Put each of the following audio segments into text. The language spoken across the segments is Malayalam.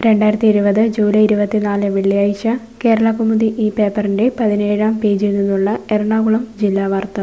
രണ്ടായിരത്തി ഇരുപത് ജൂലൈ ഇരുപത്തിനാല് വെള്ളിയാഴ്ച കേരളകൗമുദി ഈ പേപ്പറിൻ്റെ പതിനേഴാം പേജിൽ നിന്നുള്ള എറണാകുളം ജില്ലാ വാർത്ത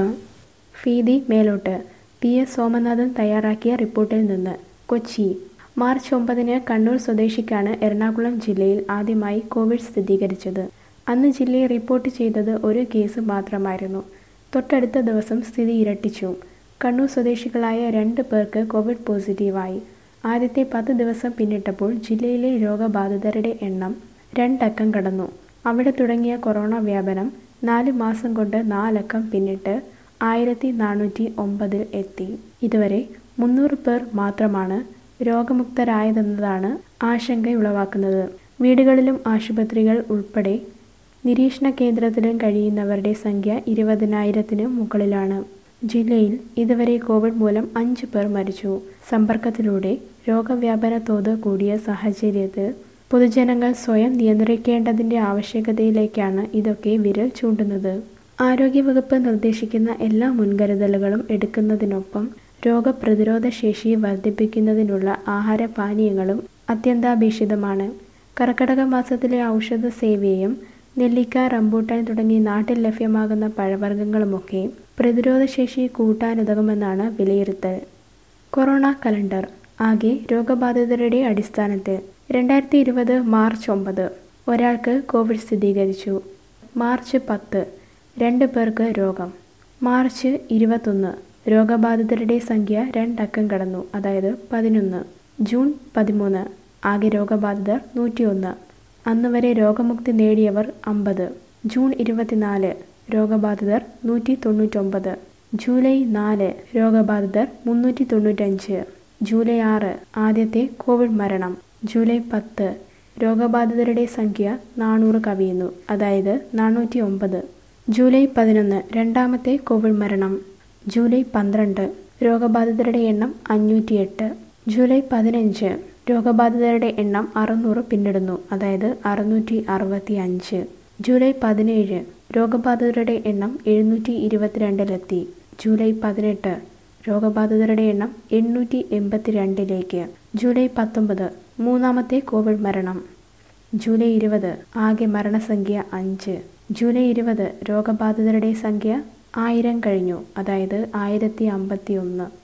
ഫീതി മേലോട്ട് പി എസ് സോമനാഥൻ തയ്യാറാക്കിയ റിപ്പോർട്ടിൽ നിന്ന് കൊച്ചി മാർച്ച് ഒമ്പതിന് കണ്ണൂർ സ്വദേശിക്കാണ് എറണാകുളം ജില്ലയിൽ ആദ്യമായി കോവിഡ് സ്ഥിരീകരിച്ചത് അന്ന് ജില്ലയിൽ റിപ്പോർട്ട് ചെയ്തത് ഒരു കേസ് മാത്രമായിരുന്നു തൊട്ടടുത്ത ദിവസം സ്ഥിതി ഇരട്ടിച്ചു കണ്ണൂർ സ്വദേശികളായ രണ്ട് പേർക്ക് കോവിഡ് പോസിറ്റീവായി ആദ്യത്തെ പത്ത് ദിവസം പിന്നിട്ടപ്പോൾ ജില്ലയിലെ രോഗബാധിതരുടെ എണ്ണം രണ്ടക്കം കടന്നു അവിടെ തുടങ്ങിയ കൊറോണ വ്യാപനം നാല് മാസം കൊണ്ട് നാലക്കം പിന്നിട്ട് ആയിരത്തി നാനൂറ്റി ഒമ്പതിൽ എത്തി ഇതുവരെ മുന്നൂറ് പേർ മാത്രമാണ് രോഗമുക്തരായതെന്നതാണ് ആശങ്കയുളവാക്കുന്നത് വീടുകളിലും ആശുപത്രികൾ ഉൾപ്പെടെ നിരീക്ഷണ കേന്ദ്രത്തിലും കഴിയുന്നവരുടെ സംഖ്യ ഇരുപതിനായിരത്തിന് മുകളിലാണ് ജില്ലയിൽ ഇതുവരെ കോവിഡ് മൂലം അഞ്ച് പേർ മരിച്ചു സമ്പർക്കത്തിലൂടെ രോഗവ്യാപന തോത് കൂടിയ സാഹചര്യത്തിൽ പൊതുജനങ്ങൾ സ്വയം നിയന്ത്രിക്കേണ്ടതിന്റെ ആവശ്യകതയിലേക്കാണ് ഇതൊക്കെ വിരൽ ചൂണ്ടുന്നത് ആരോഗ്യവകുപ്പ് നിർദ്ദേശിക്കുന്ന എല്ലാ മുൻകരുതലുകളും എടുക്കുന്നതിനൊപ്പം രോഗപ്രതിരോധ ശേഷി വർദ്ധിപ്പിക്കുന്നതിനുള്ള ആഹാരപാനീയങ്ങളും അത്യന്താപേക്ഷിതമാണ് കർക്കടക മാസത്തിലെ ഔഷധ സേവയും നെല്ലിക്ക റംബൂട്ടാൻ തുടങ്ങി നാട്ടിൽ ലഭ്യമാകുന്ന പഴവർഗ്ഗങ്ങളുമൊക്കെ പ്രതിരോധശേഷി കൂട്ടാനുതകുമെന്നാണ് വിലയിരുത്തൽ കൊറോണ കലണ്ടർ ആകെ രോഗബാധിതരുടെ അടിസ്ഥാനത്തിൽ രണ്ടായിരത്തി ഇരുപത് മാർച്ച് ഒമ്പത് ഒരാൾക്ക് കോവിഡ് സ്ഥിരീകരിച്ചു മാർച്ച് പത്ത് രണ്ട് പേർക്ക് രോഗം മാർച്ച് ഇരുപത്തൊന്ന് രോഗബാധിതരുടെ സംഖ്യ രണ്ടക്കം കടന്നു അതായത് പതിനൊന്ന് ജൂൺ പതിമൂന്ന് ആകെ രോഗബാധിതർ നൂറ്റിയൊന്ന് അന്ന് വരെ രോഗമുക്തി നേടിയവർ അമ്പത് ജൂൺ ഇരുപത്തിനാല് രോഗബാധിതർ നൂറ്റി തൊണ്ണൂറ്റൊമ്പത് ജൂലൈ നാല് രോഗബാധിതർ മുന്നൂറ്റി തൊണ്ണൂറ്റഞ്ച് ജൂലൈ ആറ് ആദ്യത്തെ കോവിഡ് മരണം ജൂലൈ പത്ത് രോഗബാധിതരുടെ സംഖ്യ നാനൂറ് കവിയുന്നു അതായത് നാനൂറ്റി ഒമ്പത് ജൂലൈ പതിനൊന്ന് രണ്ടാമത്തെ കോവിഡ് മരണം ജൂലൈ പന്ത്രണ്ട് രോഗബാധിതരുടെ എണ്ണം അഞ്ഞൂറ്റിയെട്ട് ജൂലൈ പതിനഞ്ച് രോഗബാധിതരുടെ എണ്ണം അറുന്നൂറ് പിന്നിടുന്നു അതായത് അറുന്നൂറ്റി അറുപത്തി അഞ്ച് ജൂലൈ പതിനേഴ് രോഗബാധിതരുടെ എണ്ണം എഴുന്നൂറ്റി ഇരുപത്തിരണ്ടിലെത്തി ജൂലൈ പതിനെട്ട് രോഗബാധിതരുടെ എണ്ണം എണ്ണൂറ്റി എൺപത്തിരണ്ടിലേക്ക് ജൂലൈ പത്തൊമ്പത് മൂന്നാമത്തെ കോവിഡ് മരണം ജൂലൈ ഇരുപത് ആകെ മരണസംഖ്യ അഞ്ച് ജൂലൈ ഇരുപത് രോഗബാധിതരുടെ സംഖ്യ ആയിരം കഴിഞ്ഞു അതായത് ആയിരത്തി അമ്പത്തി ഒന്ന്